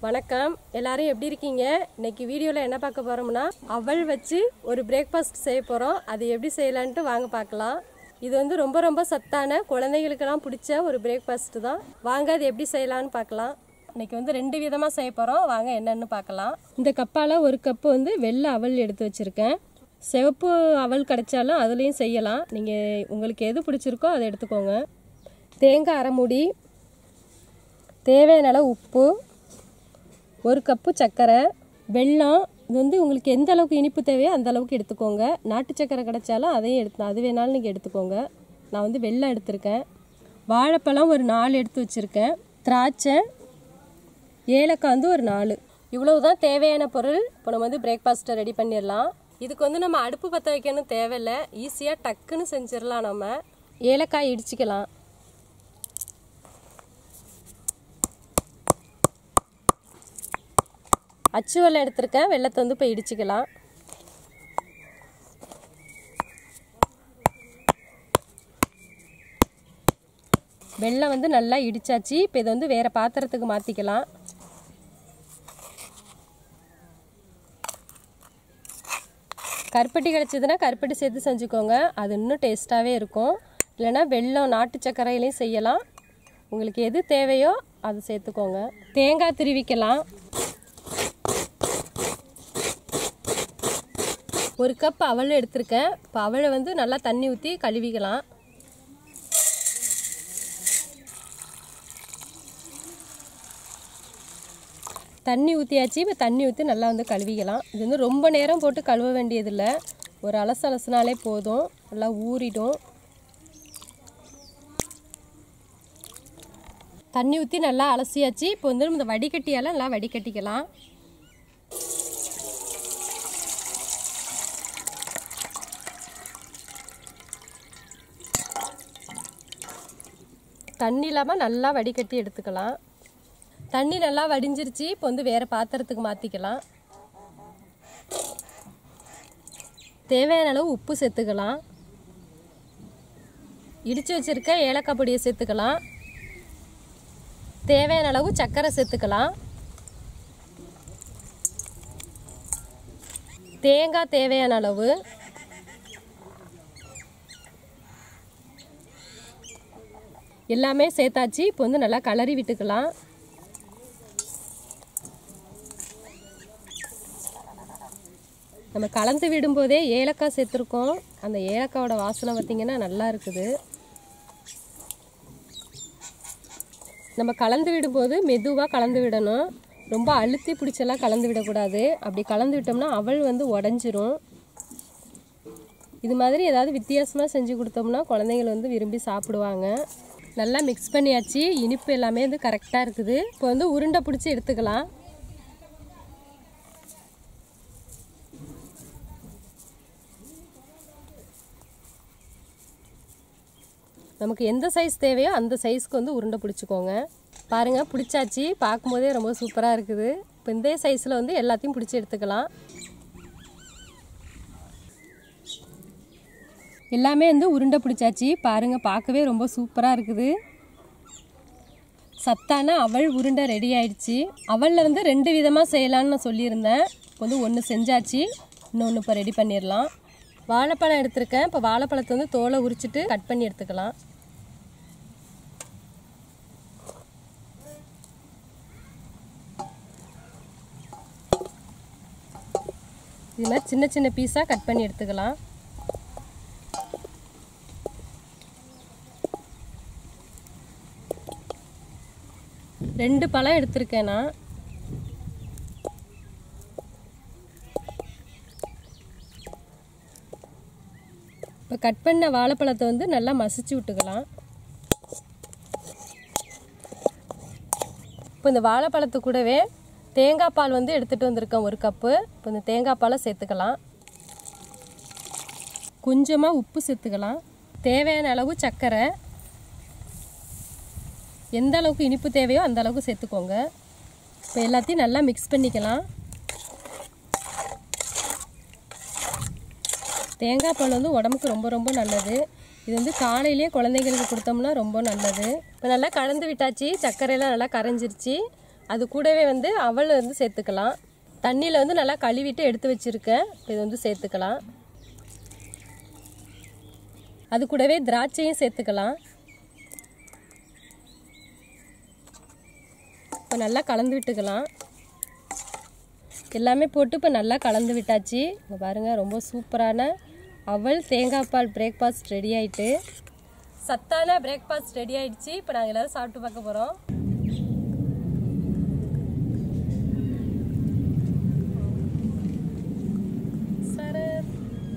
வணக்கம் எல்லாரும் எப்படி இருக்கீங்க இன்னைக்கு வீடியோவில் என்ன பார்க்க போகிறோம்னா அவல் வச்சு ஒரு பிரேக்ஃபாஸ்ட் செய்ய போகிறோம் அது எப்படி செய்யலான்ட்டு வாங்க பார்க்கலாம் இது வந்து ரொம்ப ரொம்ப சத்தான குழந்தைகளுக்கெல்லாம் பிடிச்ச ஒரு பிரேக்ஃபாஸ்ட் தான் வாங்க அது எப்படி செய்யலான்னு பார்க்கலாம் இன்னைக்கு வந்து ரெண்டு விதமாக செய்ய போகிறோம் வாங்க என்னன்னு பார்க்கலாம் இந்த கப்பால் ஒரு கப்பு வந்து வெள்ளை அவல் எடுத்து வச்சுருக்கேன் சிவப்பு அவல் கிடைச்சாலும் அதுலேயும் செய்யலாம் நீங்கள் உங்களுக்கு எது பிடிச்சிருக்கோ அதை எடுத்துக்கோங்க தேங்காய் அரை மூடி தேவையான அளவு உப்பு ஒரு கப்பு சர்க்கரை வெல்லம் இது வந்து உங்களுக்கு எந்த அளவுக்கு இனிப்பு தேவையோ அந்த அளவுக்கு எடுத்துக்கோங்க நாட்டு சர்க்கரை கிடைச்சாலும் அதையும் எடுத்து அது வேணாலும் நீங்கள் எடுத்துக்கோங்க நான் வந்து வெல்லம் எடுத்திருக்கேன் வாழைப்பழம் ஒரு நாலு எடுத்து வச்சுருக்கேன் திராட்சை ஏலக்காய் வந்து ஒரு நாலு இவ்வளவு தான் தேவையான பொருள் இப்போ நம்ம வந்து பிரேக்ஃபாஸ்ட்டை ரெடி பண்ணிடலாம் இதுக்கு வந்து நம்ம அடுப்பு பற்ற வைக்கணும் தேவையில்லை ஈஸியாக டக்குன்னு செஞ்சிடலாம் நம்ம ஏலக்காய் இடிச்சிக்கலாம் அச்சு வெள்ளம் எடுத்திருக்கேன் வெள்ளத்தை வந்து இப்போ இடிச்சுக்கலாம் வெள்ளம் வந்து நல்லா இடிச்சாச்சு இப்போ இதை வந்து வேறு பாத்திரத்துக்கு மாற்றிக்கலாம் கருப்பட்டி கிடச்சிதுன்னா கருப்பட்டி சேர்த்து செஞ்சுக்கோங்க அது இன்னும் டேஸ்ட்டாகவே இருக்கும் இல்லைன்னா வெல்லம் நாட்டு சர்க்கரையிலையும் செய்யலாம் உங்களுக்கு எது தேவையோ அது சேர்த்துக்கோங்க தேங்காய் திருவிக்கலாம் ஒரு கப் அவல் எடுத்திருக்கேன் இப்போ அவலை வந்து நல்லா தண்ணி ஊற்றி கழுவிக்கலாம் தண்ணி ஊற்றியாச்சு இப்போ தண்ணி ஊற்றி நல்லா வந்து கழுவிக்கலாம் இது வந்து ரொம்ப நேரம் போட்டு கழுவ வேண்டியதில்லை ஒரு அலசு அலசுனாலே போதும் நல்லா ஊறிடும் தண்ணி ஊற்றி நல்லா அலசியாச்சு இப்போ வந்து இந்த வடிகட்டியால் நல்லா வடிகட்டிக்கலாம் தண்ணி இல்லாமல் நல்லா வடிகட்டி எடுத்துக்கலாம் தண்ணி நல்லா வடிஞ்சிருச்சு இப்போ வந்து வேறு பாத்திரத்துக்கு மாற்றிக்கலாம் தேவையான அளவு உப்பு சேர்த்துக்கலாம் இடித்து வச்சுருக்க ஏலக்காய் பொடியை சேர்த்துக்கலாம் தேவையான அளவு சர்க்கரை சேர்த்துக்கலாம் தேங்காய் தேவையான அளவு எல்லாமே சேர்த்தாச்சு இப்போ வந்து நல்லா கலரி விட்டுக்கலாம் நம்ம கலந்து விடும்போதே ஏலக்காய் சேர்த்துருக்கோம் அந்த ஏலக்காயோட வாசனை பார்த்திங்கன்னா நல்லா இருக்குது நம்ம கலந்து விடும்போது மெதுவாக கலந்து விடணும் ரொம்ப அழுத்தி பிடிச்செல்லாம் கலந்து விடக்கூடாது அப்படி கலந்து விட்டோம்னா அவள் வந்து உடஞ்சிரும் இது மாதிரி ஏதாவது வித்தியாசமாக செஞ்சு கொடுத்தோம்னா குழந்தைகள் வந்து விரும்பி சாப்பிடுவாங்க நல்லா மிக்ஸ் பண்ணியாச்சு இனிப்பு எல்லாமே வந்து கரெக்டாக இருக்குது இப்போ வந்து உருண்டை பிடிச்சி எடுத்துக்கலாம் நமக்கு எந்த சைஸ் தேவையோ அந்த சைஸ்க்கு வந்து உருண்டை பிடிச்சிக்கோங்க பாருங்கள் பிடிச்சாச்சு பார்க்கும்போதே ரொம்ப சூப்பராக இருக்குது இப்போ இந்த சைஸில் வந்து எல்லாத்தையும் பிடிச்சி எடுத்துக்கலாம் எல்லாமே வந்து உருண்டை பிடிச்சாச்சு பாருங்கள் பார்க்கவே ரொம்ப சூப்பராக இருக்குது சத்தான அவள் உருண்டை ரெடி ஆயிடுச்சு அவளில் வந்து ரெண்டு விதமாக செய்யலான்னு நான் சொல்லியிருந்தேன் இப்போ வந்து ஒன்று செஞ்சாச்சு இன்னொன்று இப்போ ரெடி பண்ணிடலாம் வாழைப்பழம் எடுத்திருக்கேன் இப்போ வாழைப்பழத்தை வந்து தோலை உரிச்சிட்டு கட் பண்ணி எடுத்துக்கலாம் இது மாதிரி சின்ன சின்ன பீஸாக கட் பண்ணி எடுத்துக்கலாம் ரெண்டு பழம் எடுத்திருக்கேன் நான் இப்போ கட் பண்ண வாழைப்பழத்தை வந்து நல்லா மசிச்சு விட்டுக்கலாம் இப்போ இந்த வாழைப்பழத்து கூடவே தேங்காய் பால் வந்து எடுத்துகிட்டு வந்திருக்கேன் ஒரு கப்பு இப்போ இந்த தேங்காய் பாலை சேர்த்துக்கலாம் கொஞ்சமாக உப்பு சேர்த்துக்கலாம் தேவையான அளவு சர்க்கரை எந்த அளவுக்கு இனிப்பு தேவையோ அந்த அளவுக்கு சேர்த்துக்கோங்க இப்போ எல்லாத்தையும் நல்லா மிக்ஸ் பண்ணிக்கலாம் தேங்காய் பால் வந்து உடம்புக்கு ரொம்ப ரொம்ப நல்லது இது வந்து காலையிலே குழந்தைங்களுக்கு கொடுத்தோம்னா ரொம்ப நல்லது இப்போ நல்லா கலந்து விட்டாச்சு சர்க்கரையெல்லாம் நல்லா கரைஞ்சிருச்சு அது கூடவே வந்து அவல் வந்து சேர்த்துக்கலாம் தண்ணியில் வந்து நல்லா கழுவிட்டு எடுத்து வச்சுருக்கேன் இது வந்து சேர்த்துக்கலாம் அது கூடவே திராட்சையும் சேர்த்துக்கலாம் இப்போ நல்லா கலந்து விட்டுக்கலாம் எல்லாமே போட்டு இப்போ நல்லா கலந்து விட்டாச்சு இங்கே பாருங்கள் ரொம்ப சூப்பரான அவல் தேங்காய் பால் பிரேக்ஃபாஸ்ட் ரெடி ஆயிட்டு சத்தான பிரேக்ஃபாஸ்ட் ரெடி ஆயிடுச்சு இப்போ நாங்கள் எல்லாரும் சாப்பிட்டு பார்க்க போகிறோம் சரத்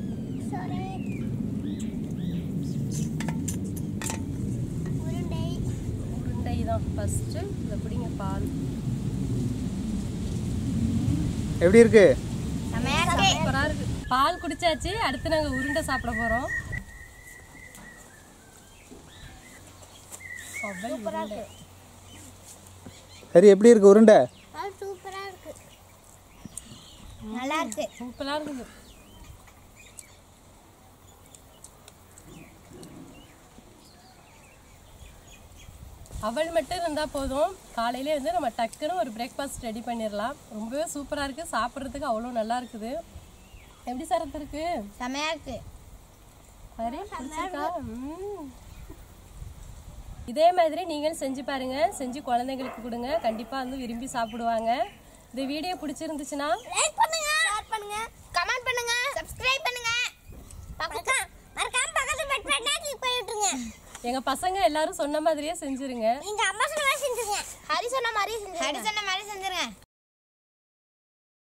உருண்டை தான் ஃபஸ்ட்டு இதை பிடிங்க பால் எப்படி இருக்கு சூப்பராக இருக்கு பால் குடிச்சாச்சு அடுத்து நாங்கள் உருண்டை சாப்பிட போகிறோம் உருண்டை சரி எப்படி இருக்கு உருண்டை சூப்பரா இருக்கு நல்லா இருக்கு சூப்பராக இருக்குது அவள் மட்டும் இருந்தால் போதும் காலையிலே வந்து நம்ம டக்குன்னு ஒரு பிரேக்ஃபாஸ்ட் ரெடி பண்ணிடலாம் ரொம்பவே சூப்பராக இருக்குது சாப்பிட்றதுக்கு அவ்வளோ நல்லா இருக்குது எப்படி சரத்து இருக்கு செமையா இருக்கு சரி பிடிச்சிருக்கா ம். இதே மாதிரி நீங்கள் செஞ்சு பாருங்க செஞ்சு குழந்தைங்களுக்கு கொடுங்க கண்டிப்பாக வந்து விரும்பி சாப்பிடுவாங்க இந்த வீடியோ பிடிச்சிருந்துச்சுன்னா லைக் பண்ணுங்க ஷேர் பண்ணுங்க கமெண்ட் பண்ணுங்க சப்ஸ்கிரைப் பண்ணுங்க பக்கத்துல மறக்காம பக்கத்துல பெட் பட்டனை கிளிக் பண்ணி விட்டுருங்க எங்கள் பசங்க எல்லாரும் சொன்ன மாதிரியே செஞ்சுருங்க நீங்க அம்மா சொன்ன மாதிரி செஞ்சுருங்க ஹரி சொன்ன மாதிரி செஞ்சுருங்க ஹரி சொன்ன மாதிரி செஞ்சுருங்க